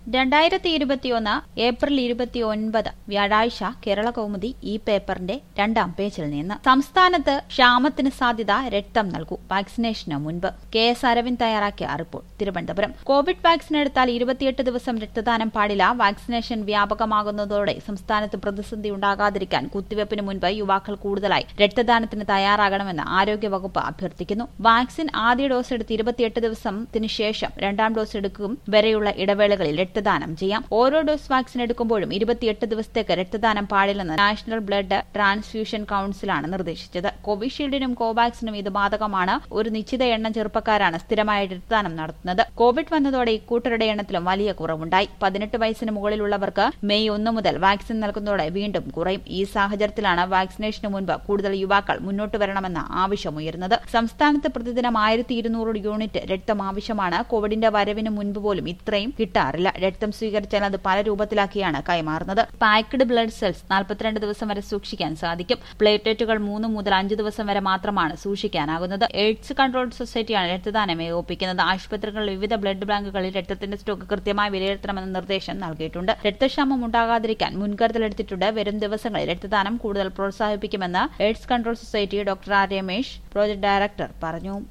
രണ്ടായിരത്തി ഇരുപത്തിയൊന്ന് ഏപ്രിൽ ഇരുപത്തിയൊൻപത് വ്യാഴാഴ്ച കേരള കൗമുദി ഈ പേപ്പറിന്റെ രണ്ടാം പേജിൽ നിന്ന് സംസ്ഥാനത്ത് ക്ഷാമത്തിന് സാധ്യത രക്തം നൽകൂ വാക്സിനേഷന് മുൻപ് കെ എസ് അരവിന്ദ് തയ്യാറാക്കിയ റിപ്പോർട്ട് തിരുവനന്തപുരം കോവിഡ് വാക്സിൻ എടുത്താൽ ഇരുപത്തിയെട്ട് ദിവസം രക്തദാനം പാടില്ല വാക്സിനേഷൻ വ്യാപകമാകുന്നതോടെ സംസ്ഥാനത്ത് പ്രതിസന്ധി ഉണ്ടാകാതിരിക്കാൻ കുത്തിവയ്പ്പിന് മുൻപ് യുവാക്കൾ കൂടുതലായി രക്തദാനത്തിന് തയ്യാറാകണമെന്ന് ആരോഗ്യവകുപ്പ് അഭ്യർത്ഥിക്കുന്നു വാക്സിൻ ആദ്യ ഡോസ് എടുത്ത് ഇരുപത്തിയെട്ട് ദിവസത്തിന് ശേഷം രണ്ടാം ഡോസ് എടുക്കും വരെയുള്ള ഇടവേളകളിൽ രക്തദാനം ചെയ്യാം ഓരോ ഡോസ് വാക്സിൻ എടുക്കുമ്പോഴും ഇരുപത്തിയെട്ട് ദിവസത്തേക്ക് രക്തദാനം പാടില്ലെന്ന് നാഷണൽ ബ്ലഡ് ട്രാൻസ്ഫ്യൂഷൻ കൌൺസിലാണ് നിർദ്ദേശിച്ചത് കോവിഷീൽഡിനും കോവാക്സിനും ഇത് ബാധകമാണ് ഒരു നിശ്ചിത എണ്ണം ചെറുപ്പക്കാരാണ് സ്ഥിരമായി രക്തദാനം നടത്തുന്നത് കോവിഡ് വന്നതോടെ ഇക്കൂട്ടരുടെ എണ്ണത്തിലും വലിയ കുറവുണ്ടായി പതിനെട്ട് വയസ്സിന് മുകളിലുള്ളവർക്ക് മെയ് ഒന്ന് മുതൽ വാക്സിൻ നൽകുന്നതോടെ വീണ്ടും കുറയും ഈ സാഹചര്യത്തിലാണ് വാക്സിനേഷന് മുൻപ് കൂടുതൽ യുവാക്കൾ മുന്നോട്ട് വരണമെന്ന ആവശ്യമുയർന്നത് സംസ്ഥാനത്ത് പ്രതിദിനം ആയിരത്തി ഇരുന്നൂറ് യൂണിറ്റ് രക്തം ആവശ്യമാണ് കോവിഡിന്റെ വരവിന് മുൻപ് പോലും ഇത്രയും കിട്ടാറില്ല രക്തം സ്വീകരിച്ചാൽ അത് പല രൂപത്തിലാക്കിയാണ് കൈമാറുന്നത് പാക്ഡ് ബ്ലഡ് സെൽസ് നാൽപ്പത്തിരണ്ട് ദിവസം വരെ സൂക്ഷിക്കാൻ സാധിക്കും പ്ലേറ്റ്ലെറ്റുകൾ മൂന്ന് മുതൽ അഞ്ച് ദിവസം വരെ മാത്രമാണ് സൂക്ഷിക്കാനാകുന്നത് എയ്ഡ്സ് കൺട്രോൾ സൊസൈറ്റിയാണ് രക്തദാനം ഏകോപിക്കുന്നത് ആശുപത്രികളിൽ വിവിധ ബ്ലഡ് ബാങ്കുകളിൽ രക്തത്തിന്റെ സ്റ്റോക്ക് കൃത്യമായി വിലയിരുത്തണമെന്ന നിർദ്ദേശം നൽകിയിട്ടുണ്ട് രക്തക്ഷാമം ഉണ്ടാകാതിരിക്കാൻ മുൻകരുതലെടുത്തിട്ടുണ്ട് വരും ദിവസങ്ങളിൽ രക്തദാനം കൂടുതൽ പ്രോത്സാഹിപ്പിക്കുമെന്ന് AIDS control society doctor R Ramesh project director പറഞ്ഞു